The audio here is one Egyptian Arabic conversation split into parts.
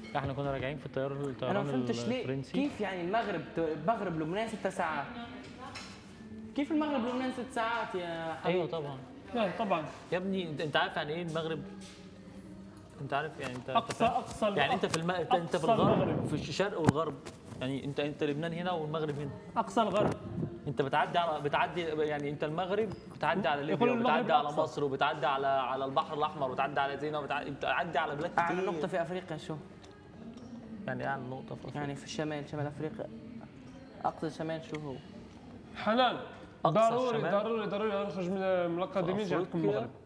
احنا كنا راجعين في الطيار انا الطيران ما فهمتش ليه الفرنسي كيف يعني المغرب المغرب لبنان ست ساعات كيف المغرب لبنان ست ساعات يا حبيبي ايوه طبعا لا طبعا يا ابني انت انت عارف يعني ايه المغرب انت عارف يعني انت اقصى اقصى يعني انت في الم... انت, انت في أقصى الغرب المغرب. في الشرق والغرب يعني انت انت لبنان هنا والمغرب هنا اقصى الغرب انت بتعدي على بتعدي يعني انت المغرب بتعدي على ليبيا يقولوا المغرب وبتعدي على الأقصى. مصر وبتعدي على على البحر الاحمر وبتعدي على زينة وبتعدي بتعدي على بلاد اعلى كتير نقطه في افريقيا شو يعني اعلى نقطه في أفريقيا. يعني في الشمال شمال افريقيا اقصى الشمال شو هو حنان أقصى ضروري الشمال. ضروري ضروري نخرج من من الاكاديميه نجي عندكم أفريقيا. المغرب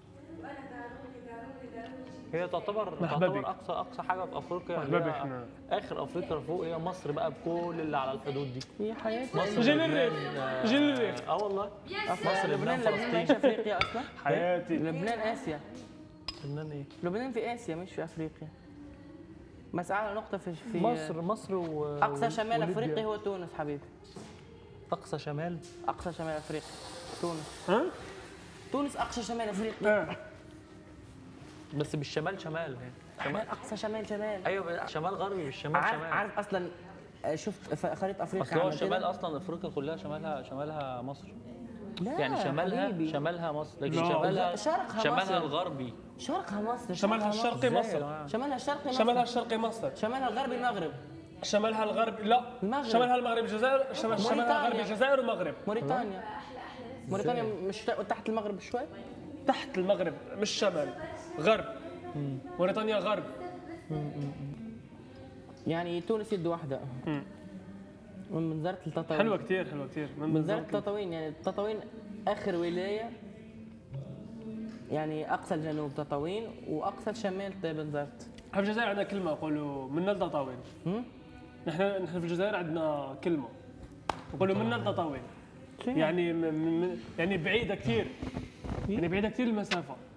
هي تعتبر مرحبا تعتبر بك. اقصى اقصى حاجه في افريقيا مرحبا اللي بك هي احنا. اخر افريقيا فوق هي مصر بقى بكل اللي على الحدود دي يا حياتي مصر جيل لبنان، الريف. آه، جيل الريف. اه والله اصلا مصر، لبنان لبنان، لبنان مش فلسطين. افريقيا اصلا حياتي لبنان اسيا لبنان ايه لبنان في اسيا مش في افريقيا بس اعلى نقطه في في مصر مصر و اقصى شمال وليبيا. افريقيا هو تونس حبيبي اقصى شمال اقصى شمال افريقيا تونس ها تونس اقصى شمال افريقيا آه. بس بالشمال شمال يعني شمال اقصى شمال شمال ايوه شمال غربي بالشمال عارف شمال عارف اصلا آه، شفت ف- خريطه افريقيا اصل هو عاملة الشمال كده؟ اصلا افريقيا كلها شمالها شمالها مصر لا يعني شمالها حبيبي. شمالها مصر لكن لا. شمالها شرقها شمالها مصر. الغربي شرقها مصر شمالها شرقها الشرقي ازاي يا مصر جماعة؟ شمالها الشرقي مصر شمالها الشرقي مصر شمالها الغربي المغرب شمالها الغرب لا المغرب. شمالها المغرب الجزائر شمال شمالها موريتانيا. الغرب الجزائر والمغرب موريتانيا موريتانيا مش تحت المغرب شوي تحت المغرب مش شمال غرب موريتانيا غرب يعني تونس يد واحده من منظره التطاوين حلوه كثير حلوه كثير من منظره منظر التطاوين يعني التطاوين اخر ولايه يعني اقصى الجنوب تطاوين واقصى الشمال بنزرت في الجزائر عندنا كلمه يقولوا منا التطاوين هم؟ نحن نحن في الجزائر عندنا كلمه يقولوا منا التطاوين يعني م- م- م- يعني بعيده كثير يعني بعيده كثير المسافه